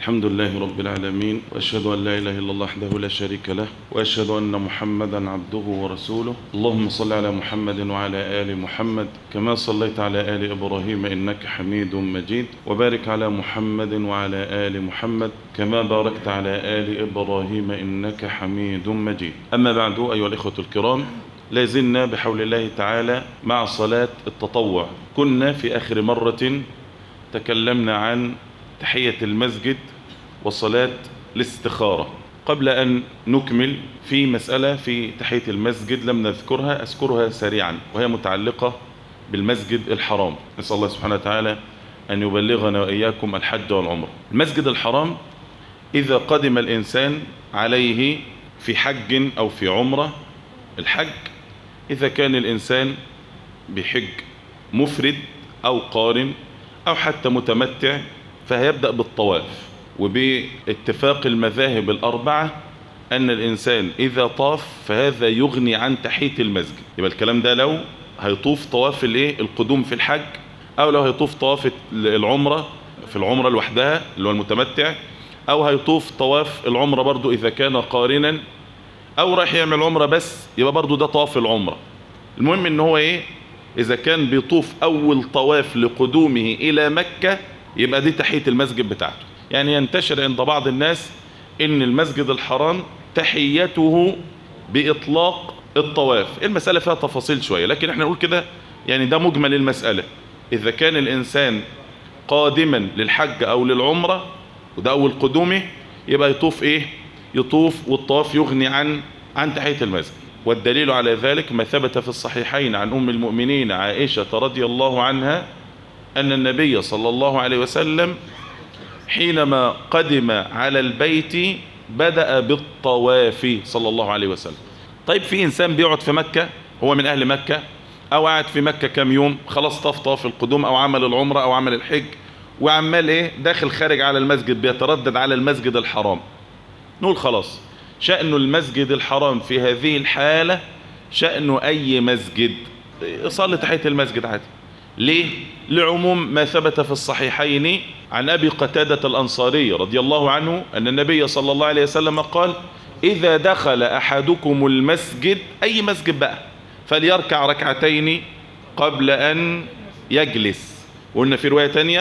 الحمد لله رب العالمين وأشهد أن لا إله إلا الله وحده لا شريك له وأشهد أن محمدا عبده ورسوله اللهم صل على محمد وعلى آل محمد كما صليت على آل إبراهيم إنك حميد مجيد وبارك على محمد وعلى آل محمد كما باركت على آل إبراهيم إنك حميد مجيد أما بعد أيها الإخوة الكرام لازلنا بحول الله تعالى مع صلاة التطوع كنا في آخر مرة تكلمنا عن تحية المسجد وصلاة الاستخارة قبل أن نكمل في مسألة في تحية المسجد لم نذكرها أذكرها سريعا وهي متعلقة بالمسجد الحرام نسأل الله سبحانه وتعالى أن يبلغنا وإياكم الحج والعمر المسجد الحرام إذا قدم الإنسان عليه في حج أو في عمرة الحج إذا كان الإنسان بحج مفرد أو قارن أو حتى متمتع فهيبدأ بالطواف وباتفاق المذاهب الأربعة أن الإنسان إذا طاف فهذا يغني عن تحية المسجد يبقى الكلام ده لو هيطوف طواف الايه القدوم في الحج أو لو هيطوف طواف العمرة في العمرة لوحدها اللي هو المتمتع أو هيطوف طواف العمرة برضو إذا كان قارنا أو رايح يعمل عمرة بس يبقى برضو ده طواف العمرة المهم إن هو إيه إذا كان بيطوف أول طواف لقدومه إلى مكة يبقى دي تحية المسجد بتاعته يعني ينتشر عند بعض الناس ان المسجد الحرام تحيته بإطلاق الطواف المسألة فيها تفاصيل شوية لكن احنا نقول كده يعني ده مجمل المسألة إذا كان الإنسان قادما للحج أو للعمرة وده أول قدومه يبقى يطوف إيه يطوف والطواف يغني عن عن تحية المسجد والدليل على ذلك ما ثبت في الصحيحين عن أم المؤمنين عائشة رضي الله عنها أن النبي صلى الله عليه وسلم حينما قدم على البيت بدأ بالطواف صلى الله عليه وسلم طيب في إنسان بيقعد في مكة هو من أهل مكة أو قاعد في مكة كام يوم خلاص طاف طاف القدوم أو عمل العمرة أو عمل الحج وعمال إيه داخل خارج على المسجد بيتردد على المسجد الحرام نقول خلاص شأن المسجد الحرام في هذه الحالة شأن أي مسجد صلي تحية المسجد عادي ليه؟ لعموم ما ثبت في الصحيحين عن أبي قتادة الأنصاري رضي الله عنه أن النبي صلى الله عليه وسلم قال إذا دخل أحدكم المسجد أي مسجد بقى فليركع ركعتين قبل أن يجلس وقلنا في رواية تانية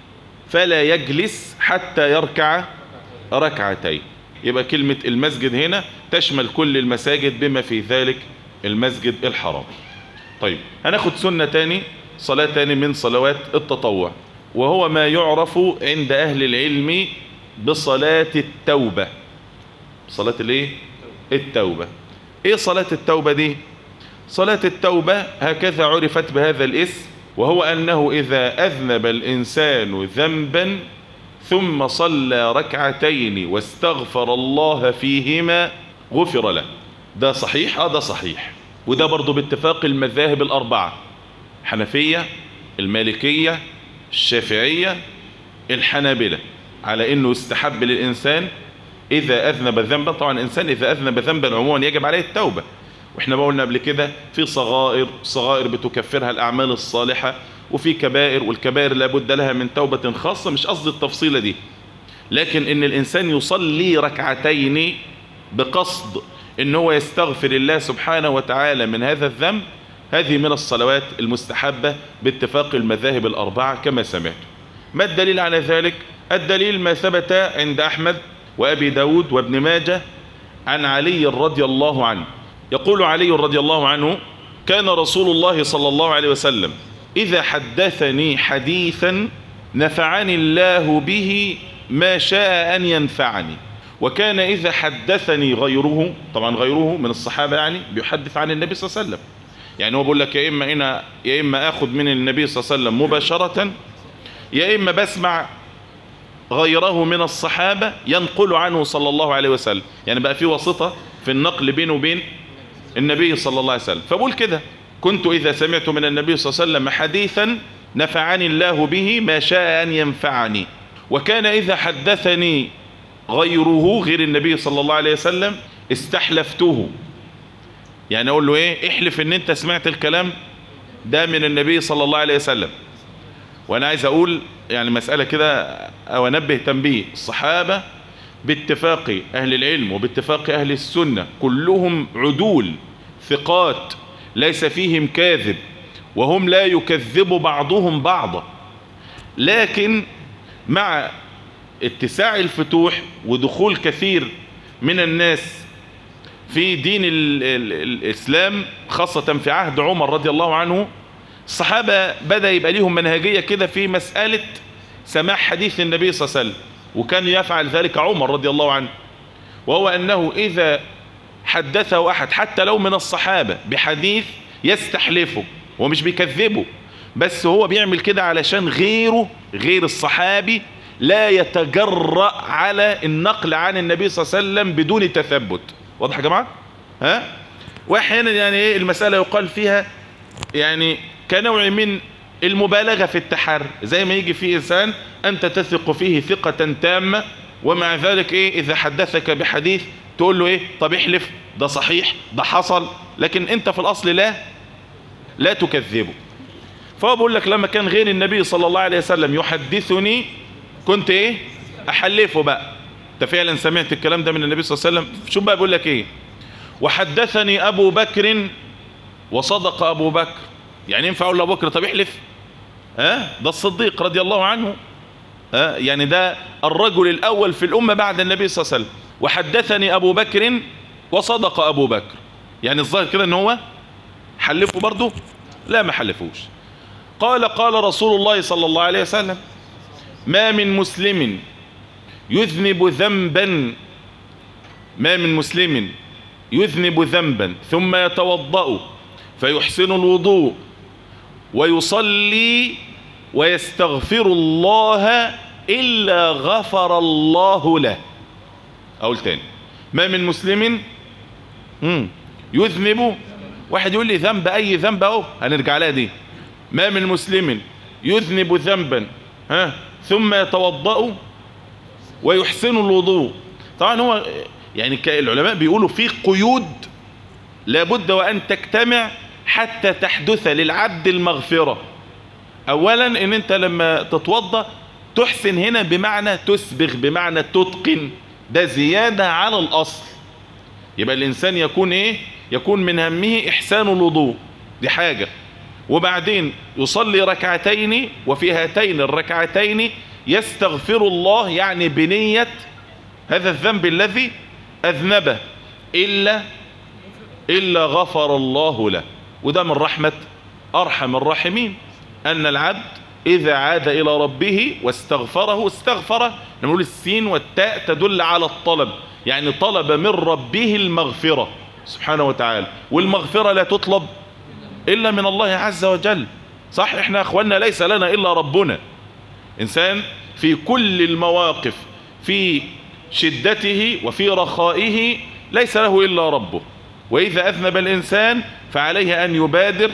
فلا يجلس حتى يركع ركعتين يبقى كلمة المسجد هنا تشمل كل المساجد بما في ذلك المسجد الحرام طيب هناخد سنة تاني صلاة تاني من صلوات التطوع وهو ما يعرف عند أهل العلم بصلاة التوبة صلاة الايه التوبة ايه صلاة التوبة دي صلاة التوبة هكذا عرفت بهذا الاسم وهو أنه إذا أذنب الإنسان ذنبا ثم صلى ركعتين واستغفر الله فيهما غفر له ده صحيح اه ده صحيح وده برضو باتفاق المذاهب الأربعة حنفية المالكية الشافعية الحنابلة على انه يستحب للإنسان إذا أذنب ذنبا طبعا الإنسان إذا أذنب ذنبا عموما يجب عليه التوبة واحنا ما قلنا قبل كده في صغائر صغائر بتكفرها الأعمال الصالحة وفي كبائر والكبائر لابد لها من توبة خاصة مش قصد التفصيلة دي لكن ان الإنسان يصلي ركعتين بقصد ان هو يستغفر الله سبحانه وتعالى من هذا الذنب هذه من الصلوات المستحبة باتفاق المذاهب الأربعة كما سمعت ما الدليل على ذلك الدليل ما ثبت عند أحمد وأبي داود وابن ماجة عن علي رضي الله عنه يقول علي رضي الله عنه كان رسول الله صلى الله عليه وسلم إذا حدثني حديثا نفعني الله به ما شاء أن ينفعني وكان إذا حدثني غيره طبعا غيره من الصحابة يعني بيحدث عن النبي صلى الله عليه وسلم يعني هو بيقول لك يا إما أنا يا إما أخذ من النبي صلى الله عليه وسلم مباشرة يا إما بسمع غيره من الصحابة ينقل عنه صلى الله عليه وسلم يعني بقى في واسطة في النقل بينه وبين النبي صلى الله عليه وسلم فبقول كده كنت إذا سمعت من النبي صلى الله عليه وسلم حديثا نفعني الله به ما شاء أن ينفعني وكان إذا حدثني غيره غير النبي صلى الله عليه وسلم استحلفته يعني أقول له إيه احلف إن أنت سمعت الكلام ده من النبي صلى الله عليه وسلم وانا عايز اقول يعني مسألة كده او انبه تنبيه الصحابة باتفاق اهل العلم وباتفاق اهل السنة كلهم عدول ثقات ليس فيهم كاذب وهم لا يكذب بعضهم بعضا لكن مع اتساع الفتوح ودخول كثير من الناس في دين ال ال الإسلام خاصة في عهد عمر رضي الله عنه الصحابة بدأ يبقى ليهم منهجية كده في مسألة سماع حديث النبي صلى الله عليه وسلم وكان يفعل ذلك عمر رضي الله عنه وهو أنه إذا حدثه أحد حتى لو من الصحابة بحديث يستحلفه ومش بيكذبه بس هو بيعمل كده علشان غيره غير الصحابي لا يتجرأ على النقل عن النبي صلى الله عليه وسلم بدون تثبت واضح يا جماعة ها واحيانا يعني ايه المسألة يقال فيها يعني كنوع من المبالغة في التحر زي ما يجي في إنسان أنت تثق فيه ثقة تامة ومع ذلك إيه إذا حدثك بحديث تقول له إيه طب احلف ده صحيح ده حصل لكن أنت في الأصل لا لا تكذبه فهو بقول لك لما كان غير النبي صلى الله عليه وسلم يحدثني كنت إيه أحلفه بقى انت فعلا سمعت الكلام ده من النبي صلى الله عليه وسلم شوف بقى بيقول لك ايه وحدثني ابو بكر وصدق ابو بكر يعني ينفع اقول لابو بكر طب احلف ها أه؟ ده الصديق رضي الله عنه ها أه؟ يعني ده الرجل الاول في الامه بعد النبي صلى الله عليه وسلم وحدثني ابو بكر وصدق ابو بكر يعني الظاهر كده ان هو حلفه برضه لا ما حلفوش قال قال رسول الله صلى الله عليه وسلم ما من مسلم يذنب ذنبا ما من مسلم يذنب ذنبا ثم يتوضأ فيحسن الوضوء ويصلي ويستغفر الله إلا غفر الله له أقول تاني ما من مسلم يذنب واحد يقول لي ذنب أي ذنب أهو هنرجع لها دي ما من مسلم يذنب ذنبا ها ثم يتوضأ ويحسن الوضوء طبعا هو يعني العلماء بيقولوا في قيود لابد وأن تجتمع حتى تحدث للعبد المغفرة أولا ان انت لما تتوضى تحسن هنا بمعنى تسبغ بمعنى تتقن ده زيادة على الأصل يبقى الإنسان يكون إيه يكون من همه إحسان الوضوء دي حاجة وبعدين يصلي ركعتين وفي هاتين الركعتين يستغفر الله يعني بنية هذا الذنب الذي أذنبه إلا إلا غفر الله له وده من رحمة أرحم الراحمين أن العبد إذا عاد إلى ربه واستغفره استغفره نقول السين والتاء تدل على الطلب يعني طلب من ربه المغفرة سبحانه وتعالى والمغفرة لا تطلب إلا من الله عز وجل صح إحنا أخواننا ليس لنا إلا ربنا إنسان في كل المواقف في شدته وفي رخائه ليس له إلا ربه وإذا أذنب الإنسان فعليه أن يبادر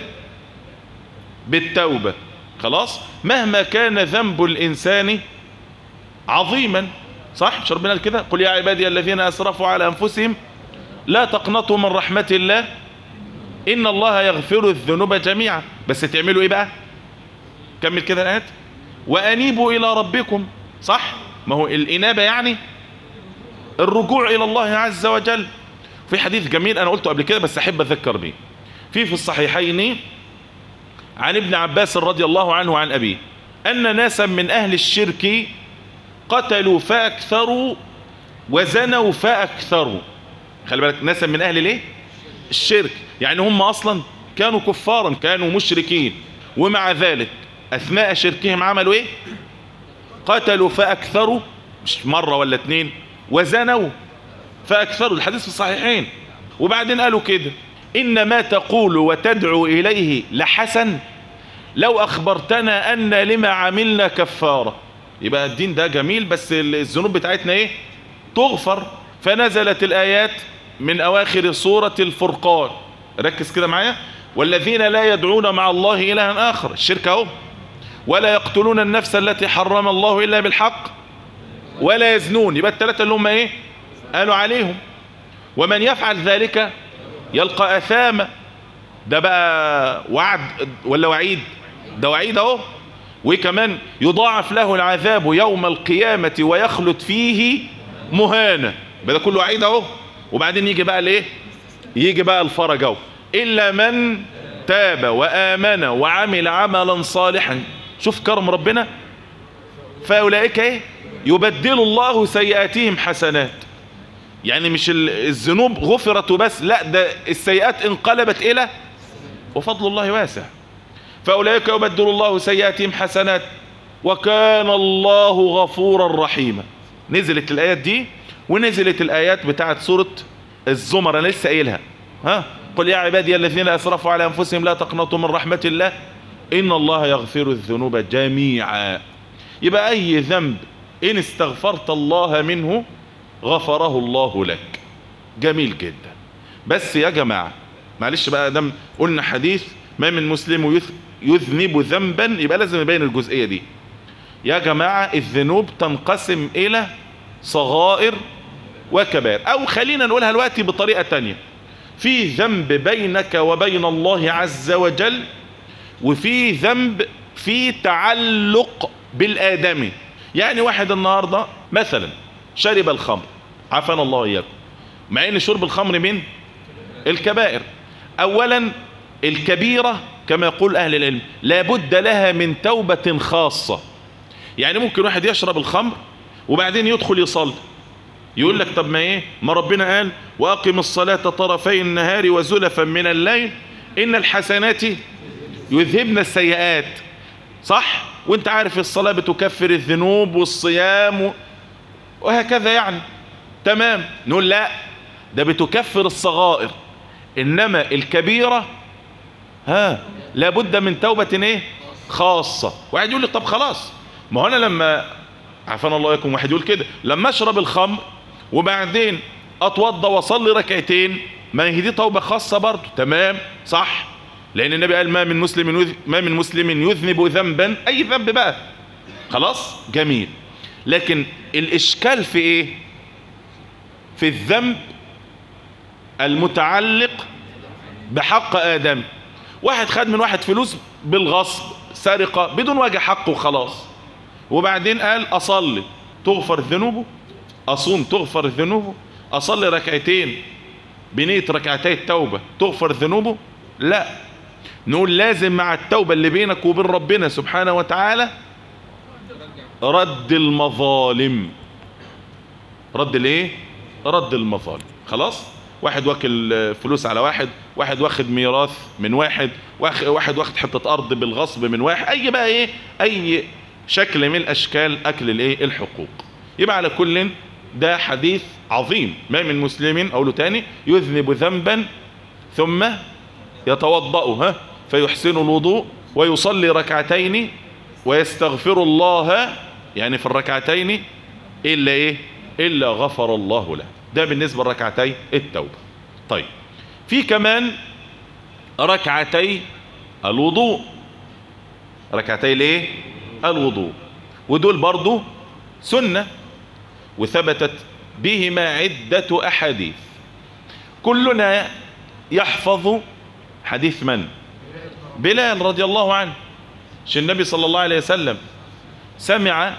بالتوبة خلاص مهما كان ذنب الإنسان عظيما صح مش ربنا كده قل يا عبادي الذين أسرفوا على أنفسهم لا تقنطوا من رحمة الله إن الله يغفر الذنوب جميعا بس تعملوا إيه بقى كمل كده الآيات وأنيبوا إلى ربكم صح ما هو الإنابة يعني الرجوع إلى الله عز وجل في حديث جميل أنا قلته قبل كده بس أحب أذكر به في في الصحيحين عن ابن عباس رضي الله عنه عن أبيه أن ناسا من أهل الشرك قتلوا فأكثروا وزنوا فأكثروا خلي بالك ناسا من أهل ليه الشرك يعني هم أصلا كانوا كفارا كانوا مشركين ومع ذلك أثناء شركهم عملوا إيه قتلوا فأكثروا مش مرة ولا اتنين وزنوا فأكثروا الحديث في الصحيحين وبعدين قالوا كده إن ما تقول وتدعو إليه لحسن لو أخبرتنا أن لما عملنا كفارة يبقى الدين ده جميل بس الذنوب بتاعتنا إيه تغفر فنزلت الآيات من أواخر سورة الفرقان ركز كده معايا والذين لا يدعون مع الله إلها آخر الشرك اهو ولا يقتلون النفس التي حرم الله إلا بالحق ولا يزنون يبقى الثلاثة اللي هم إيه قالوا عليهم ومن يفعل ذلك يلقى أثاما ده بقى وعد ولا وعيد ده وعيد اهو وكمان يضاعف له العذاب يوم القيامة ويخلد فيه مهانة ده كله عيد اهو وبعدين يجي بقى الايه يجي بقى الفرج اهو الا من تاب وامن وعمل عملا صالحا شوف كرم ربنا فاولئك ايه يبدل الله سيئاتهم حسنات يعني مش الذنوب غفرت وبس لا ده السيئات انقلبت الى وفضل الله واسع فاولئك يبدل الله سيئاتهم حسنات وكان الله غفورا رحيما نزلت الايات دي ونزلت الايات بتاعت سوره الزمر انا لسه قايلها ها قل يا عبادي الذين اسرفوا على انفسهم لا تقنطوا من رحمه الله ان الله يغفر الذنوب جميعا يبقى اي ذنب ان استغفرت الله منه غفره الله لك جميل جدا بس يا جماعة معلش بقى دم قلنا حديث ما من مسلم يذنب ذنبا يبقى لازم يبين الجزئية دي يا جماعة الذنوب تنقسم الى صغائر وكبائر او خلينا نقولها دلوقتي بطريقة تانية في ذنب بينك وبين الله عز وجل وفي ذنب في تعلق بالآدمي يعني واحد النهاردة مثلا شرب الخمر عافانا الله إياكم مع ان شرب الخمر من الكبائر اولا الكبيرة كما يقول اهل العلم لابد لها من توبة خاصة يعني ممكن واحد يشرب الخمر وبعدين يدخل يصلي يقول لك طب ما ايه ما ربنا قال واقم الصلاة طرفي النهار وزلفا من الليل ان الحسنات يذهبن السيئات صح وانت عارف الصلاة بتكفر الذنوب والصيام وهكذا يعني تمام نقول لا ده بتكفر الصغائر انما الكبيرة ها لابد من توبة ايه خاصة واحد يقول لي طب خلاص ما هو انا لما عفان الله يكون واحد يقول كده لما اشرب الخمر وبعدين اتوضى واصلي ركعتين ما هي دي توبة خاصة برضه تمام صح لان النبي قال ما من مسلم يذ... ما من مسلم يذنب ذنبا اي ذنب بقى خلاص جميل لكن الاشكال في ايه في الذنب المتعلق بحق ادم واحد خد من واحد فلوس بالغصب سرقة بدون وجه حقه خلاص وبعدين قال اصلي تغفر ذنوبه اصوم تغفر ذنوبه اصلي ركعتين بنية ركعتي التوبة تغفر ذنوبه لا نقول لازم مع التوبة اللي بينك وبين ربنا سبحانه وتعالى رد المظالم رد الايه رد المظالم خلاص واحد واكل فلوس على واحد واحد واخد ميراث من واحد واحد واخد حتة ارض بالغصب من واحد اي بقى ايه اي شكل من اشكال اكل الايه الحقوق يبقى على كل ده حديث عظيم ما من مسلم اقوله تاني يذنب ذنبا ثم يتوضأ ها فيحسن الوضوء ويصلي ركعتين ويستغفر الله يعني في الركعتين إلا إيه إلا غفر الله له ده بالنسبة لركعتي التوبة طيب في كمان ركعتي الوضوء ركعتي ليه الوضوء ودول برضو سنة وثبتت بهما عدة أحاديث كلنا يحفظ حديث من بلال رضي الله عنه ش النبي صلى الله عليه وسلم سمع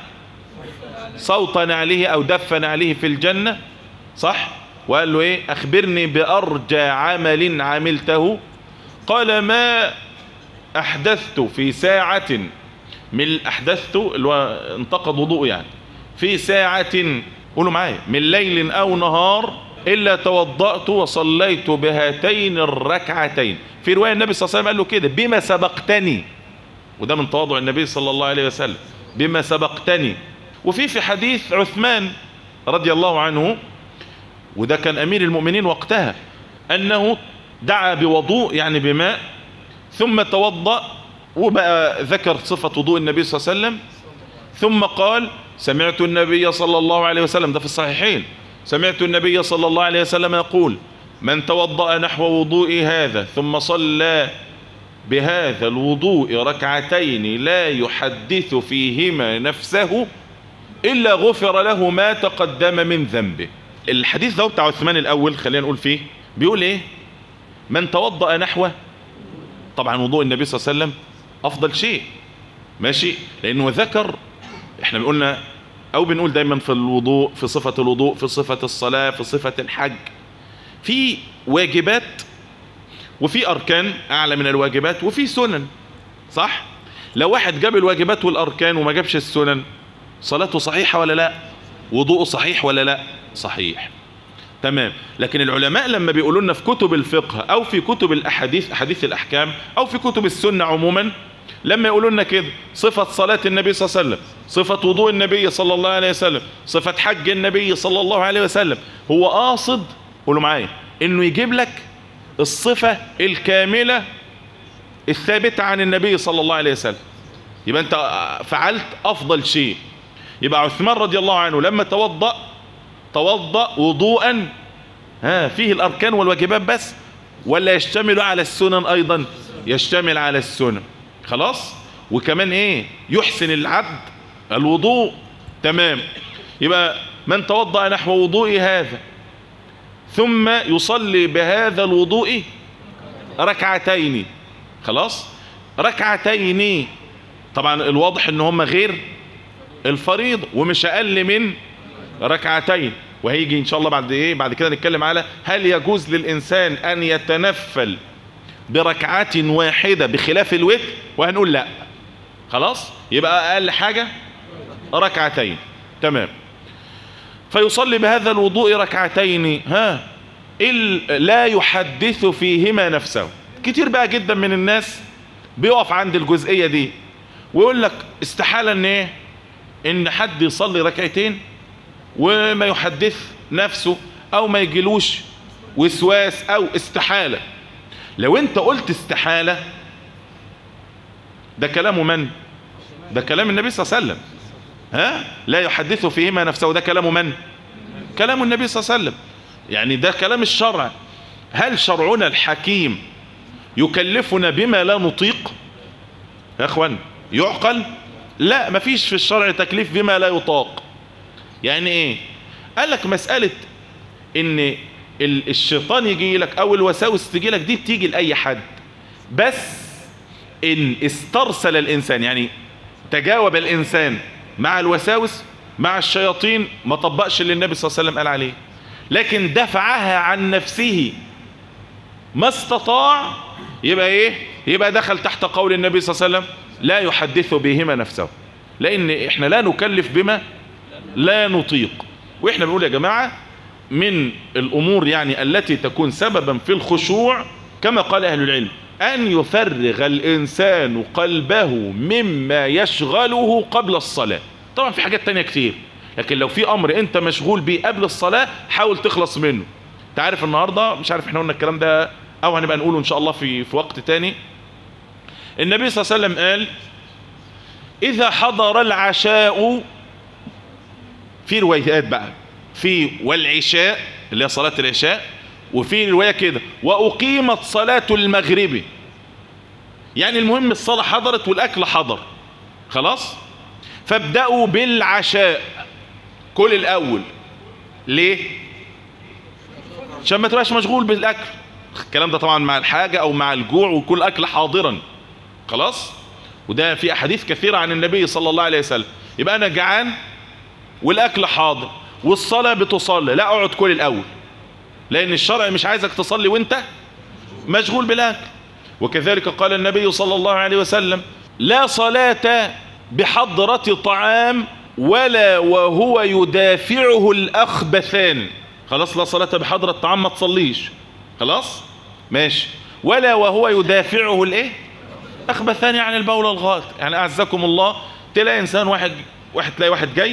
صوت نعله او دف نعله في الجنة صح وقال له ايه اخبرني بارجى عمل عملته قال ما احدثت في ساعة من احدثت اللي هو انتقد وضوء يعني في ساعة قولوا معايا من ليل او نهار الا توضأت وصليت بهاتين الركعتين في رواية النبي صلى الله عليه وسلم قال له كده بما سبقتني وده من تواضع النبي صلى الله عليه وسلم بما سبقتني وفي في حديث عثمان رضي الله عنه وده كان امير المؤمنين وقتها انه دعا بوضوء يعني بماء ثم توضأ وبقى ذكر صفة وضوء النبي صلى الله عليه وسلم ثم قال سمعت النبي صلى الله عليه وسلم ده في الصحيحين سمعت النبي صلى الله عليه وسلم يقول من توضأ نحو وضوء هذا ثم صلى بهذا الوضوء ركعتين لا يحدث فيهما نفسه إلا غفر له ما تقدم من ذنبه الحديث ده بتاع عثمان الأول خلينا نقول فيه بيقول إيه من توضأ نحوه طبعا وضوء النبي صلى الله عليه وسلم أفضل شيء ماشي لانه ذكر احنا قلنا او بنقول دايما في الوضوء في صفة الوضوء في صفة الصلاة في صفة الحج في واجبات وفي اركان اعلى من الواجبات وفي سنن صح لو واحد جاب الواجبات والاركان وما جابش السنن صلاته صحيحة ولا لا وضوءه صحيح ولا لا صحيح تمام لكن العلماء لما بيقولوا لنا في كتب الفقه او في كتب الاحاديث احاديث الاحكام او في كتب السنة عموما لما يقولوا لنا كده صفة صلاة النبي صلى الله عليه وسلم صفة وضوء النبي صلى الله عليه وسلم صفة حج النبي صلى الله عليه وسلم هو قاصد قولوا معايا انه يجيب لك الصفة الكاملة الثابتة عن النبي صلى الله عليه وسلم يبقى انت فعلت افضل شيء يبقى عثمان رضي الله عنه لما توضأ توضأ وضوءا ها فيه الاركان والواجبات بس ولا يشتمل على السنن ايضا يشتمل على السنن خلاص وكمان ايه يحسن العبد الوضوء تمام يبقى من توضأ نحو وضوء هذا ثم يصلي بهذا الوضوء ركعتين خلاص ركعتين طبعا الواضح ان هم غير الفريضة ومش اقل من ركعتين وهيجي ان شاء الله بعد ايه بعد كده نتكلم على هل يجوز للانسان ان يتنفل بركعة واحدة بخلاف الوتر وهنقول لا خلاص يبقى اقل حاجة ركعتين تمام فيصلي بهذا الوضوء ركعتين ها لا يحدث فيهما نفسه كتير بقى جدا من الناس بيقف عند الجزئية دي ويقول لك استحالة ان ايه ان حد يصلي ركعتين وما يحدث نفسه او ما يجيلوش وسواس او استحالة لو انت قلت استحالة ده كلام من ده كلام النبي صلى الله عليه وسلم ها لا يحدث فيهما نفسه ده كلام من كلام النبي صلى الله عليه وسلم يعني ده كلام الشرع هل شرعنا الحكيم يكلفنا بما لا نطيق يا اخوان يعقل لا مفيش في الشرع تكليف بما لا يطاق يعني ايه قال لك مسألة ان الشيطان يجي لك او الوساوس تجي لك دي بتيجي لأي حد بس ان استرسل الانسان يعني تجاوب الانسان مع الوساوس مع الشياطين ما طبقش اللي النبي صلى الله عليه وسلم قال عليه لكن دفعها عن نفسه ما استطاع يبقى ايه يبقى دخل تحت قول النبي صلى الله عليه وسلم لا يحدث بهما نفسه لان احنا لا نكلف بما لا نطيق واحنا بنقول يا جماعة من الامور يعني التي تكون سببا في الخشوع كما قال اهل العلم ان يفرغ الانسان قلبه مما يشغله قبل الصلاة طبعا في حاجات تانية كتير لكن لو في امر انت مشغول بيه قبل الصلاة حاول تخلص منه انت عارف النهاردة مش عارف احنا قلنا الكلام ده او هنبقى نقوله ان شاء الله في, في وقت تاني النبي صلى الله عليه وسلم قال اذا حضر العشاء في روايات بقى في والعشاء اللي هي صلاة العشاء وفي رواية كده وأقيمت صلاة المغرب يعني المهم الصلاة حضرت والأكل حضر خلاص فابدأوا بالعشاء كل الأول ليه عشان ما تبقاش مشغول بالأكل الكلام ده طبعا مع الحاجة أو مع الجوع ويكون الأكل حاضرا خلاص وده في أحاديث كثيرة عن النبي صلى الله عليه وسلم يبقى أنا جعان والاكل حاضر والصلاة بتصلي لا اقعد كل الاول لان الشرع مش عايزك تصلي وانت مشغول بالاكل وكذلك قال النبي صلى الله عليه وسلم لا صلاة بحضرة طعام ولا وهو يدافعه الاخبثان خلاص لا صلاة بحضرة طعام ما تصليش خلاص ماشي ولا وهو يدافعه الايه اخبثان عن البول الغائط يعني اعزكم الله تلاقي انسان واحد واحد تلاقي واحد جاي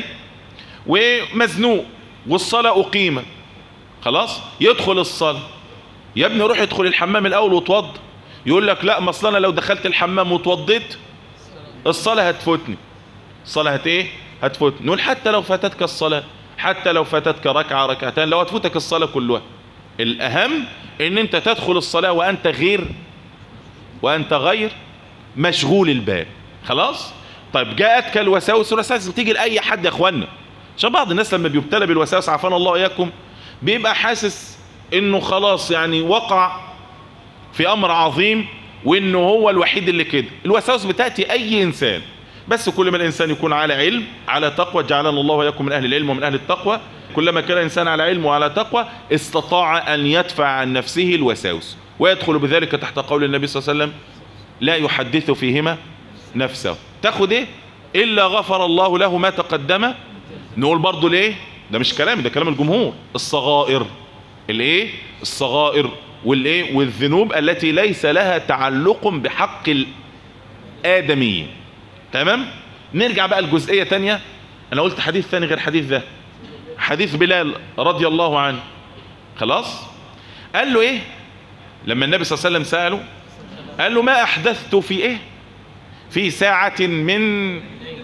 ومزنوق والصلاة أقيمت خلاص يدخل الصلاة يا ابني روح ادخل الحمام الأول وتوضى يقول لك لا ما اصل انا لو دخلت الحمام وتوضيت الصلاة هتفوتني الصلاة هت ايه هتفوتني نقول حتى لو فاتتك الصلاة حتى لو فاتتك ركعة ركعتين لو هتفوتك الصلاة كلها الأهم ان انت تدخل الصلاة وانت غير وانت غير مشغول البال خلاص طيب جاءتك الوساوس والوساوس بتيجي لأي حد يا اخوانا عشان بعض الناس لما بيبتلى بالوساوس عافانا الله اياكم بيبقى حاسس انه خلاص يعني وقع في امر عظيم وانه هو الوحيد اللي كده الوساوس بتأتي اي انسان بس كل ما الإنسان يكون على علم على تقوى جعلنا الله ويكون من أهل العلم ومن أهل التقوى كلما كان الإنسان على علم وعلى تقوى استطاع أن يدفع عن نفسه الوساوس ويدخل بذلك تحت قول النبي صلى الله عليه وسلم لا يحدث فيهما نفسه تاخد ايه إلا غفر الله له ما تقدم نقول برضو ليه ده مش كلامي ده كلام الجمهور الصغائر الايه الصغائر والايه والذنوب التي ليس لها تعلق بحق الآدميين تمام نرجع بقى لجزئية تانية انا قلت حديث ثاني غير حديث ده حديث بلال رضي الله عنه خلاص قال له ايه لما النبي صلى الله عليه وسلم سأله قال له ما احدثت في ايه في ساعة من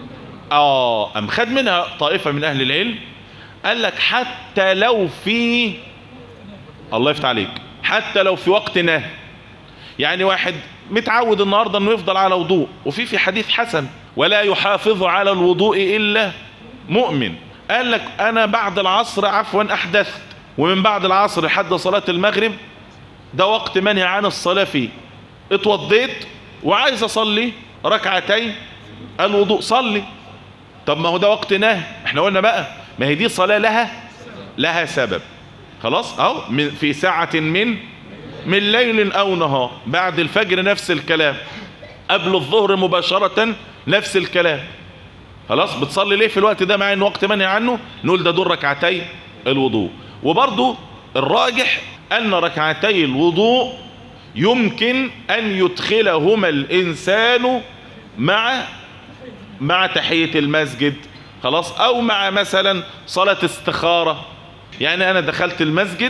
اه ام خد منها طائفة من اهل العلم قال لك حتى لو في الله يفتح عليك حتى لو في وقت نهي يعني واحد متعود النهاردة انه يفضل على وضوء وفي في حديث حسن ولا يحافظ على الوضوء الا مؤمن قال لك انا بعد العصر عفوا احدثت ومن بعد العصر لحد صلاة المغرب ده وقت منهي عن الصلاة فيه اتوضيت وعايز اصلي ركعتين الوضوء صلي طب ما هو ده وقت نهي احنا قلنا بقى ما هي دي صلاة لها لها سبب خلاص اهو في ساعة من من ليل او نهار بعد الفجر نفس الكلام قبل الظهر مباشرة نفس الكلام خلاص بتصلي ليه في الوقت ده مع ان وقت منهي عنه نقول ده دول ركعتي الوضوء وبرضو الراجح ان ركعتي الوضوء يمكن ان يدخلهما الانسان مع مع تحية المسجد خلاص او مع مثلا صلاة استخارة يعني انا دخلت المسجد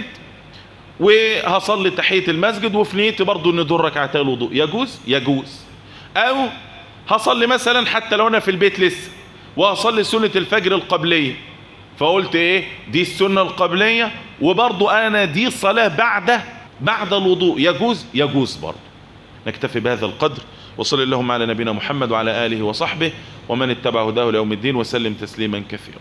وهصلي تحية المسجد وفي نيتي برضو ان دول ركعتي الوضوء يجوز يجوز او هصلي مثلا حتى لو انا في البيت لسه وهصلي سنة الفجر القبلية فقلت ايه دي السنة القبلية وبرضو انا دي صلاة بعد بعد الوضوء يجوز يجوز برضو نكتفي بهذا القدر وصل اللهم على نبينا محمد وعلى آله وصحبه ومن اتبع هداه ليوم الدين وسلم تسليما كثيرا